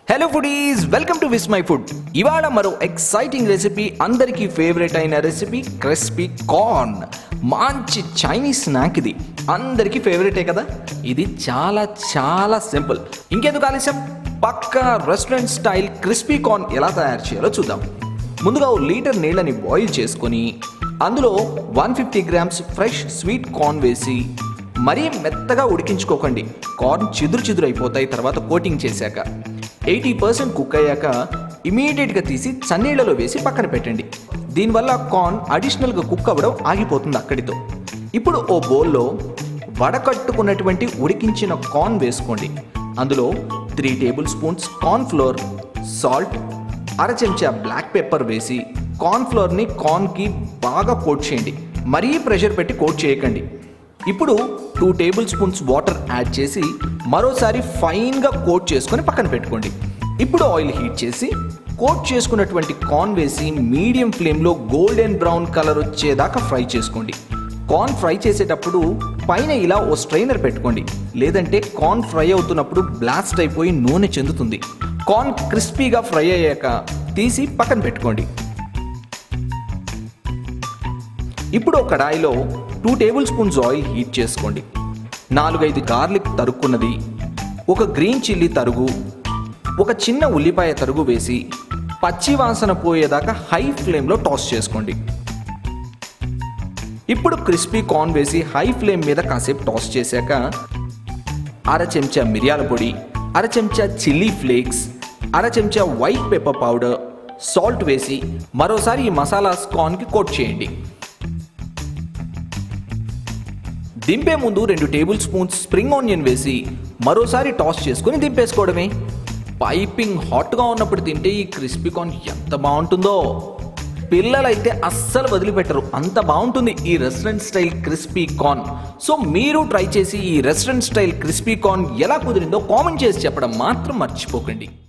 hello foodies welcome to Vismai food ఇవాళ మరో exciting recipe అందరికీ ఫేవరెట్ అయిన రెసిపీ క్రిస్పీ కార్న్ మంచి చైనీస్ స్నాక్ ఇది అందరికీ ఫేవరెటే కదా ఇది చాలా చాలా సింపుల్ ఇంకెందుకు ఆలస్యం పక్కా రెస్టారెంట్ స్టైల్ క్రిస్పీ కార్న్ ఎలా తయారు చేయాలో చూద్దాం ముందుగా ఓ లీటర్ నీళ్ళని బాయిల్ చేసుకొని అందులో one fifty grams fresh sweet corn వేసి మరీ మెత్తగా ఉడికించుకోకండి కార్న్ చిదురు చిదురు అయిపోతాయి తర్వాత కోటింగ్ చేశాక ఎయిటీ పర్సెంట్ కుక్ అయ్యాక ఇమీడియట్గా తీసి చన్నీళ్లలో వేసి పక్కన పెట్టండి దీనివల్ల కార్న్ అడిషనల్గా కుక్ అవ్వడం ఆగిపోతుంది అక్కడితో ఇప్పుడు ఓ బౌల్లో వడకట్టుకున్నటువంటి ఉడికించిన కార్న్ వేసుకోండి అందులో three tablespoons corn flour salt అర చెంచా బ్లాక్ పెప్పర్ వేసి కార్న్ ఫ్లోర్ని కార్న్కి బాగా కోట్ చేయండి మరీ ప్రెషర్ పెట్టి కోట్ చేయకండి ఇప్పుడు two tablespoons water add చేసి మరోసారి ఫైన్గా కోట్ చేసుకొని పక్కన పెట్టుకోండి ఇప్పుడు ఆయిల్ హీట్ చేసి కోట్ చేసుకున్నటువంటి కార్న్ వేసి మీడియం ఫ్లేమ్లో గోల్డెన్ బ్రౌన్ కలర్ వచ్చేదాకా ఫ్రై చేసుకోండి కార్న్ ఫ్రై చేసేటప్పుడు పైన ఇలా ఓ స్ట్రైనర్ పెట్టుకోండి లేదంటే కార్న్ ఫ్రై అవుతున్నప్పుడు బ్లాస్ట్ అయిపోయి నూనె చెందుతుంది కార్న్ క్రిస్పీగా ఫ్రై అయ్యాక తీసి పక్కన పెట్టుకోండి ఇప్పుడు ఒక కడాయిలో two tablespoons oil heat చేసుకోండి నాలుగైదు గార్లిక్ తరుక్కున్నది ఒక గ్రీన్ చిల్లీ తరుగు ఒక చిన్న ఉల్లిపాయ తరుగు వేసి పచ్చి వాసన పోయేదాకా హై ఫ్లేమ్లో టాస్ చేసుకోండి ఇప్పుడు క్రిస్పీ కార్న్ వేసి హై ఫ్లేమ్ మీద కాసేపు టాస్ చేశాక అర చెంచా మిరియాల పొడి అర చెంచా చిల్లీ ఫ్లేక్స్ అర చెంచా వైట్ పెప్పర్ పౌడర్ సాల్ట్ వేసి మరోసారి ఈ మసాలాస్ కార్న్కి కోట్ చేయండి దింపే ముందు రెండు టేబుల్ స్పూన్స్ స్ప్రింగ్ ఆనియన్ వేసి మరోసారి టాస్ చేసుకుని దింపేసుకోవడమే పైపింగ్ హాట్గా ఉన్నప్పుడు తింటే ఈ క్రిస్పీ కార్న్ ఎంత బాగుంటుందో పిల్లలైతే అస్సలు వదిలిపెట్టరు అంత బాగుంటుంది ఈ restaurant style crispy corn so మీరు ట్రై చేసి ఈ రెస్టారెంట్ స్టైల్ క్రిస్పీ కార్న్ ఎలా కుదిరిందో కామెంట్ చేసి చెప్పడం మాత్రం మర్చిపోకండి